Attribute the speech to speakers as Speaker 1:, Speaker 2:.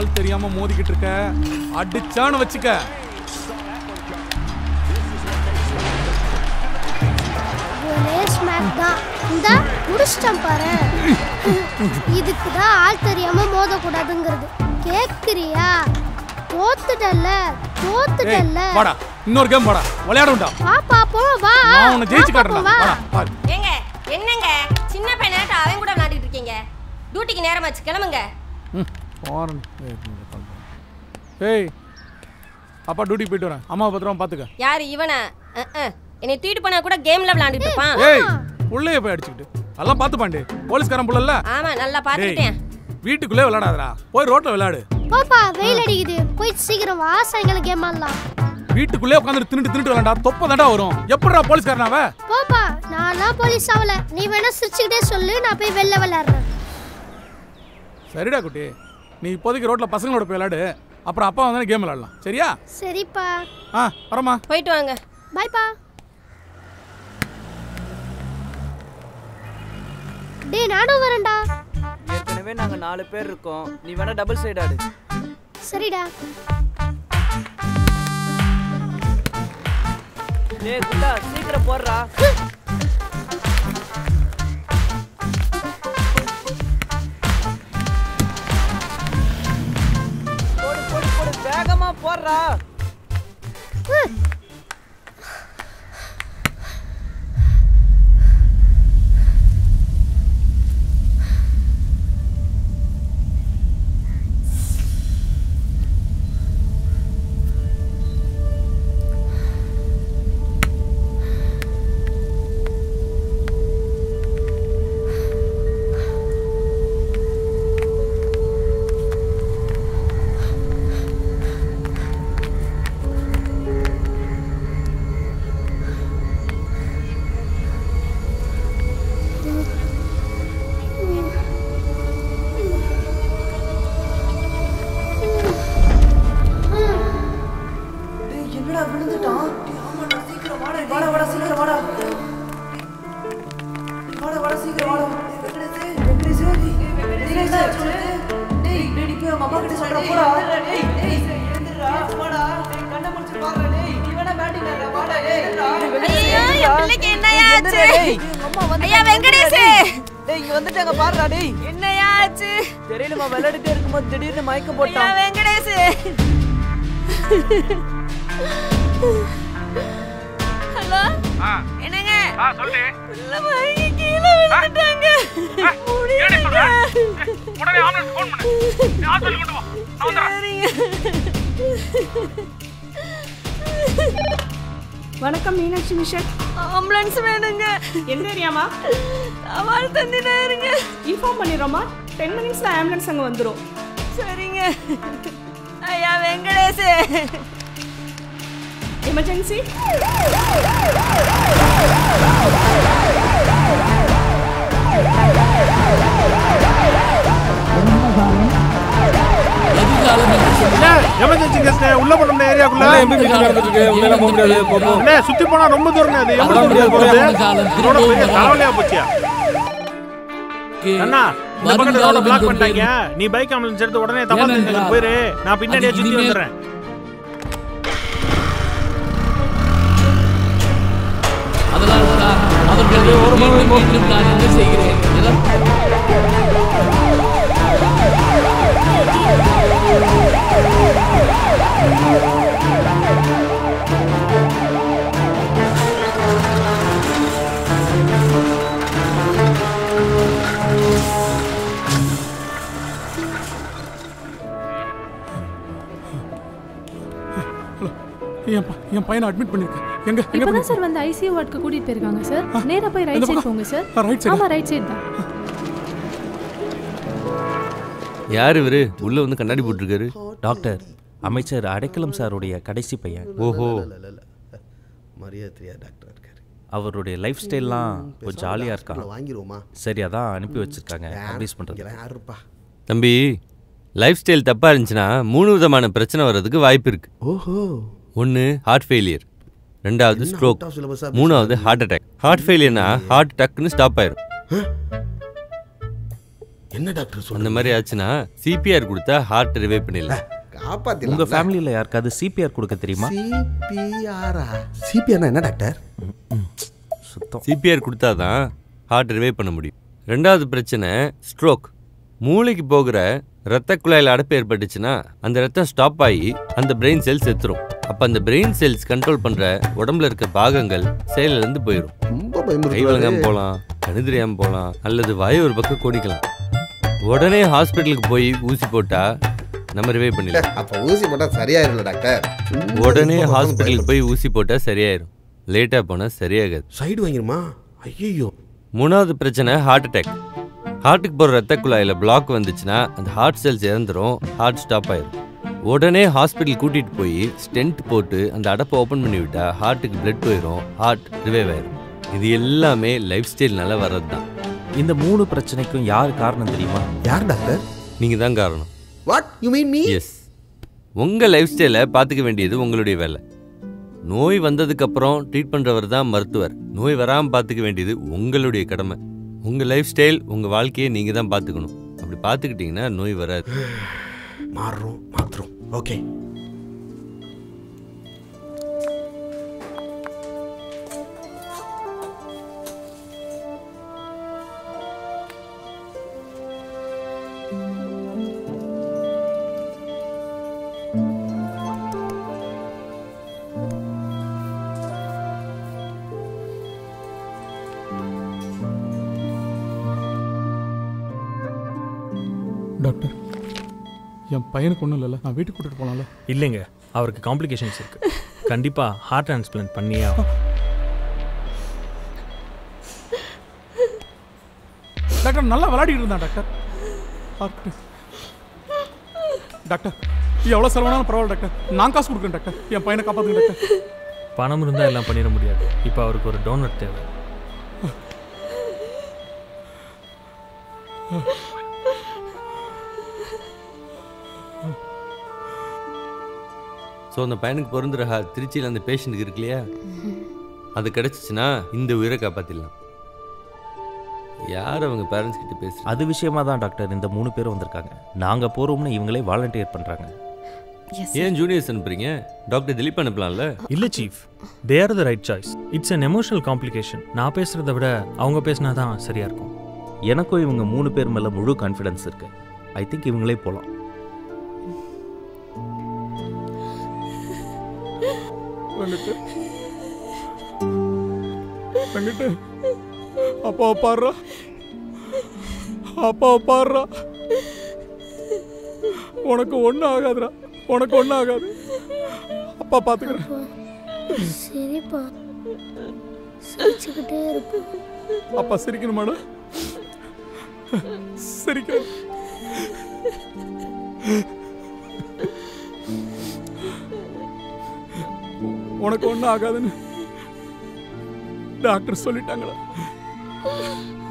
Speaker 1: ஆள் தெரியாம மோதிக்கிட்டு இருக்க அடிச்சான்னு வச்சுக்க
Speaker 2: ஒரே ஸ்மாக் தான் இந்த முடிச்சிட்டேன் பாரு இதுக்கு தான் ஆள் தெரியாம மோதக்கூடாதுங்கிறது கேக்குறியா தோத்துட்டல்ல
Speaker 1: ஏய்
Speaker 2: தோத்துட்டல்ல
Speaker 1: வாடா இன்னொரு கேம் வாடா விளையாடும்டா
Speaker 2: வா பாப்போம் வா
Speaker 1: நான் உன்னை ஜெயிச்சு
Speaker 2: வா
Speaker 1: காட்டுறேன்
Speaker 2: பாப்போம், வா
Speaker 1: வாடா பாரு
Speaker 3: ஏங்க என்னங்க சின்ன பையனாட்ட அவன் கூட விளையாடிட்டு இருக்கீங்க டியூட்டிக்கு நேரமாச்சு கிளம்புங்க
Speaker 1: ம் போறேன் ஏய், இந்த call பண்ணு. ஏய் அப்பா டியூட்டி போயிட்டு வரேன் அம்மா பத்திரமா பாத்துக்க
Speaker 3: யாரு இவனா அஹ், அஹ். என்னை தூக்கிட்டு போனா கூட கேம்ல விளையாண்டுட்டு இருப்பான்
Speaker 1: ஏய் உள்ளே போய் அடிச்சுக்கிட்டு அதெல்லாம் பாத்து பாண்டே போலீஸ்காரன் புள்ளல்ல
Speaker 3: ஆமா நல்லா
Speaker 1: டேய்
Speaker 3: பாத்துக்கிட்டேன்
Speaker 1: வீட்டுக்குள்ளே விளையாடாதடா போய் ரோட்ல விளையாடு
Speaker 2: போப்பா வெயில் அடிக்குது போய் சீக்கிரம் வா சாயங்காலம் கேம் ஆடலாம்
Speaker 1: வீட்டுக்குள்ளே உட்காந்து தின்னுட்டு தின்னுட்டு விளையாண்டா தொப்ப தாண்டா வரும் எப்படிடா போலீஸ்காரனாவ
Speaker 2: போப்பா நான்லாம் போலீஸ் ஆகல நீ வேணா சிரிச்சுக்கிட்டே சொல்லு நான் போய் வெளில விளையாடுறேன்
Speaker 1: சரிடா குட்டி நீ இப்போதைக்கு ரோட்ல பசங்களோட போய் விளையாடு அப்புறம் அப்பா வந்தானே கேம் விளையாடலாம் சரியா
Speaker 2: சரிப்பா
Speaker 1: ஆ வரமா
Speaker 3: போயிட்டு வாங்க
Speaker 2: பாய்ப்பா டேய் நானும் வரேன்டா
Speaker 4: ஏற்கனவே நாங்க நாலு பேர் இருக்கோம் நீ வேணா டபுள் சைடு ஆடு
Speaker 2: சரிடா
Speaker 4: டேய் குண்டா சீக்கிரம் போடுறா போடு போடு போடு வேகமா போடுறா டேய் என்னடா விழுந்துட்டான் டேய் ஆமாடா சீக்கிரம் வாடா வாடா வாடா சீக்கிரம் வாடா வாடா வாடா சீக்கிரம் வாடா வெங்கடேஷ் வெங்கடேஷ் வெங்கடேஷ் டேய் டேய் நீ போய் உங்க அம்மா கிட்ட சொல்றா போடா டேய் டேய் எழுந்துடா வாடா டேய் கண்ணை முடிச்சு பாருடா டேய் நீ வேணா பேட்டிங் ஆடுறா வாடா டேய்
Speaker 3: ஐயோ என் பிள்ளைக்கு என்னையா ஆச்சு ஐயா வெங்கடேஷ்
Speaker 4: டேய் இங்க வந்துட்டாங்க பாருடா டேய்
Speaker 3: என்னையா ஆச்சு
Speaker 4: தெரியலமா விளையாடிட்டே இருக்கும்போது திடீர்னு மயக்கம்
Speaker 3: ஐயா
Speaker 4: போட்டான்
Speaker 3: வெங்கடேஷ் ஹலோ என்னங்க
Speaker 1: ஆ சொல்லு
Speaker 3: உள்ள மயங்கி கீழே விழுந்துட்டாங்க முடியலங்க.
Speaker 1: உடனே ஆம்புலன்ஸ் ஃபோன் பண்ணு நீ ஹாஸ்பிடல் கொண்டு வா நான் வந்துறேன்
Speaker 5: வணக்கம் மீனாட்சி மிஷன்
Speaker 3: ஆம்புலன்ஸ் வேணுங்க
Speaker 5: எந்த ஏரியாமா
Speaker 3: அவள் தந்தினா இருங்க
Speaker 5: இன்ஃபார்ம் பண்ணிடுறோமா டென் மினிட்ஸில் ஆம்புலன்ஸ் அங்கே வந்துடும்
Speaker 3: சரிங்க ஐயா வெங்கடேஷ்
Speaker 5: எமர்ஜென்சி
Speaker 6: எமர்ஜென்சி கெஸ்ட் உள்ள போன முடியாது ஏரியாக்குள்ள
Speaker 7: எம்பி நடந்துட்டு இருக்கு உள்ள போக முடியாது போப்போம்
Speaker 6: அண்ணே சுத்தி போனா ரொம்ப தூரம் அது
Speaker 7: அதெல்லாம் முடியாது, போறது.
Speaker 6: இதோட பெரிய தலைவலியா போச்சியா அண்ணா இந்த பக்கத்துல ரோட பிளாக் பண்ணிட்டாங்க நீ பைக் ஆம்புலன்ஸ் எடுத்து உடனே தப்பா தெரிஞ்சு போயிரு நான் பின்னாடியே சுத்தி வந்துடுறேன்
Speaker 8: அதனால் தான் அவர்களை மீண்டும் மீண்டும் நான் என்ன செய்கிறேன் எல்லாம்
Speaker 1: என் ப- என் பையனை அட்மிட் பண்ணிருக்கேன் எங்க எங்க
Speaker 9: இப்பதான் சார் வந்து ஐசியூ வார்டுக்கு கூட்டிட்டு போயிருக்காங்க சார் நேரா போய் ரைட்
Speaker 1: இந்த
Speaker 9: சைடு
Speaker 1: பக்கம்?
Speaker 9: போங்க சார்
Speaker 1: ஆ, right side ஆ?
Speaker 9: ஆமா ரைட் சைடு தான்
Speaker 10: யார் இவரு உள்ள வந்து கண்ணாடி போட்டிருக்காரு டாக்டர் அமைச்சர் அடைக்கலம் சாருடைய கடைசி பையன் ஓஹோ
Speaker 11: மரியாதை தெரியாத டாக்டர் இருக்காரு
Speaker 10: அவருடைய லைஃப் ஸ்டைல்லாம் கொஞ்சம் ஜாலியாக இருக்கான்
Speaker 11: வாங்கிருவோமா
Speaker 10: சரி அதான் அனுப்பி வச்சிருக்காங்க அட்வைஸ் பண்ணுறது
Speaker 11: யாருப்பா
Speaker 10: தம்பி லைஃப் ஸ்டைல் தப்பாக இருந்துச்சுன்னா மூணு விதமான பிரச்சனை வர்றதுக்கு வாய்ப்பு இருக்கு
Speaker 11: ஓஹோ
Speaker 10: ஒன்று ஹார்ட் ஃபெயிலியர் ரெண்டாவது
Speaker 11: என்ன
Speaker 10: ஸ்ட்ரோக்
Speaker 11: out of syllabus ஆ
Speaker 10: மூணாவது
Speaker 11: பேசுறாரு?
Speaker 10: ஹார்ட் அட்டாக் ஹார்ட் ஃபெயிலியர்னா ஹார்ட் டக்குன்னு ஸ்டாப் ஆயிரும்
Speaker 11: என்ன டாக்டர்
Speaker 10: அந்த மாதிரி ஆச்சுன்னா சிபிஆர் கொடுத்தா ஹார்ட் ரிவைவ் பண்ணிடலாம்
Speaker 11: காப்பாத்திடலாம்
Speaker 10: உங்க ஃபேமிலியில யாருக்காவது சிபிஆர் கொடுக்க தெரியுமா
Speaker 11: சிபிஆரா சிபிஆர்னா என்ன டாக்டர்
Speaker 10: சுத்தம் சிபிஆர் கொடுத்தாதான் ஹார்ட் ரிவைவ் பண்ண முடியும் ரெண்டாவது பிரச்சனை ஸ்ட்ரோக் மூளைக்கு போகிற ரத்த குழாயில் அடைப்பு ஏற்பட்டுச்சுன்னா அந்த ரத்தம் ஸ்டாப் ஆகி அந்த பிரெயின் செல்ஸ் செத்துரும் அப்ப அந்த பிரெயின் செல்ஸ் கண்ட்ரோல் பண்ற உடம்புல இருக்க பாகங்கள் செயல்ல இருந்து போயிடும்
Speaker 11: ரொம்ப பயமுறுத்துறாரு.
Speaker 10: கை வழங்காம போகலாம் கண்ணு தெரியாம போகலாம் அல்லது வாயு ஒரு பக்கம் கோடிக்கலாம் உடனே ஹாஸ்பிட்டலுக்கு போய் ஊசி போட்டா நம்ம ரிவைவ் பண்ணிடலாம்
Speaker 11: அப்ப ஊசி போட்டா சரியாயிரும்ல டாக்டர்
Speaker 10: உடனே ஹாஸ்பிட்டலுக்கு போய் ஊசி போட்டா சரியாயிரும் லேட்டா போனா சரியாகாது
Speaker 11: சைடு வாங்கிருமா ஐயோ
Speaker 10: மூணாவது பிரச்சனை ஹார்ட் அட்டாக் ஹார்ட்டுக்கு போகிற ரத்த குழாயில் பிளாக் வந்துச்சுன்னா அந்த ஹார்ட் செல்ஸ் இறந்துரும் ஹார்ட் ஸ்டாப் ஆயிரும் உடனே ஹாஸ்பிட்டல் கூட்டிட்டு போய் ஸ்டென்ட் போட்டு அந்த அடப்பை ஓப்பன் பண்ணி விட்டா ஹார்ட்டுக்கு பிளட் போயிடும் ஹார்ட் ரிவைவ் ஆயிரும் இது எல்லாமே லைஃப் ஸ்டைல்னால வர்றது தான்
Speaker 12: இந்த மூணு பிரச்சனைக்கும் யார் காரணம் தெரியுமா
Speaker 11: யார் டாக்டர்
Speaker 10: நீங்கள் தான் காரணம்
Speaker 11: what you mean me
Speaker 10: yes உங்கள் லைஃப் ஸ்டைலை பார்த்துக்க வேண்டியது உங்களுடைய வேலை நோய் வந்ததுக்கப்புறம் ட்ரீட் பண்ணுறவர் தான் மருத்துவர் நோய் வராமல் பார்த்துக்க வேண்டியது உங்களுடைய கடமை உங்கள் லைஃப் ஸ்டைல் உங்கள் வாழ்க்கையை நீங்கள் தான் பார்த்துக்கணும் அப்படி பார்த்துக்கிட்டிங்கன்னா நோய் வராது
Speaker 11: மாறுறோம் மாத்துறோம் ஓகே
Speaker 1: டாக்டர் என் பையனுக்கு ஒன்றும் இல்லைல்ல நான் வீட்டுக்கு கூட்டிட்டு போகலாம்ல
Speaker 6: இல்லைங்க அவருக்கு காம்ப்ளிகேஷன்ஸ் இருக்கு கண்டிப்பா ஹார்ட் டிரான்ஸ்பிளான்ட் பண்ணியே ஆகும்
Speaker 1: டாக்டர் நல்லா விளையாடிட்டு இருந்தான் டாக்டர் டாக்டர் டாக்டர் எவ்வளோ செலவானாலும் பரவாயில்ல டாக்டர் நான் காசு கொடுக்குறேன் டாக்டர் என் பையனை காப்பாற்றுங்க டாக்டர்
Speaker 6: பணம் இருந்தால் எல்லாம் பண்ணிட முடியாது இப்போ அவருக்கு ஒரு டோனர் தேவை
Speaker 10: ஸோ அந்த பையனுக்கு பிறந்துற ஹார்ட் திருச்சியில் அந்த பேஷண்ட்டுக்கு இருக்கு இல்லையா அது கிடச்சிச்சின்னா இந்த உயிரை காப்பாற்றிடலாம் யார் அவங்க பேரண்ட்ஸ் கிட்ட பேசுறது
Speaker 12: அது விஷயமா தான் டாக்டர் இந்த மூணு பேரும் வந்திருக்காங்க நாங்க போறோம்னு இவங்களே வாலண்டியர் பண்றாங்க
Speaker 10: ஏன் ஜூனியர்ஸ் அனுப்புறீங்க டாக்டர் திலீப் அனுப்பலாம்ல
Speaker 6: இல்லை chief they are the right choice it's an emotional complication நான் பேசுகிறத விட அவங்க பேசினா தான் சரியாக இருக்கும்
Speaker 12: எனக்கும் இவங்க மூணு பேர் மேல முழு கான்ஃபிடன்ஸ் இருக்கு ஐ திங்க் இவங்களே போலாம்
Speaker 1: வந்துட்டு வந்துட்டு அப்பாவை பாடுறா அப்பாவை பாடுறா உனக்கு ஒன்றும் ஆகாதுடா உனக்கு ஒன்றும் ஆகாது அப்பா பார்த்துக்கிறேன்
Speaker 2: சரிப்பா சிரிச்சுக்கிட்டே இருப்போம்
Speaker 1: அப்பா சிரிக்கணுமாடா சிரிக்கிறேன் உனக்கு ஒன்றும் ஆகாதுன்னு டாக்டர் சொல்லிட்டாங்களா